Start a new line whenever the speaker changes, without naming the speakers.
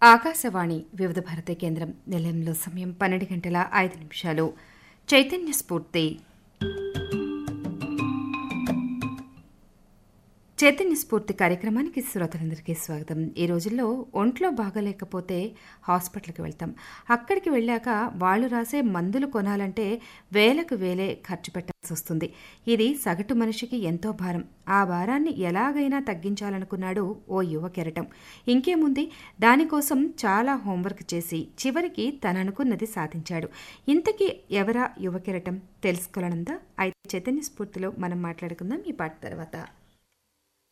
ఆకాశవాణి వివిధ భారతి కేంద్రం నిలయంలో సమయం పన్నెండు గంటల ఐదు నిమిషాలు చైతన్య స్ఫూర్తి చైతన్య స్ఫూర్తి కార్యక్రమానికి శ్రోతలందరికీ స్వాగతం ఈ రోజుల్లో ఒంట్లో బాగలేకపోతే హాస్పిటల్కి వెళ్తాం అక్కడికి వెళ్ళాక వాళ్ళు రాసే మందులు కొనాలంటే వేలకు వేలే ఖర్చు పెట్టాల్సి వస్తుంది ఇది సగటు మనిషికి ఎంతో భారం ఆ భారాన్ని ఎలాగైనా తగ్గించాలనుకున్నాడు ఓ యువ కెరటం ఇంకేముంది దానికోసం చాలా హోంవర్క్ చేసి చివరికి తననుకున్నది సాధించాడు ఇంతకీ ఎవరా యువ కెరటం తెలుసుకోవాలనుందా అయితే చైతన్య స్ఫూర్తిలో మనం మాట్లాడుకుందాం ఈ పాట తర్వాత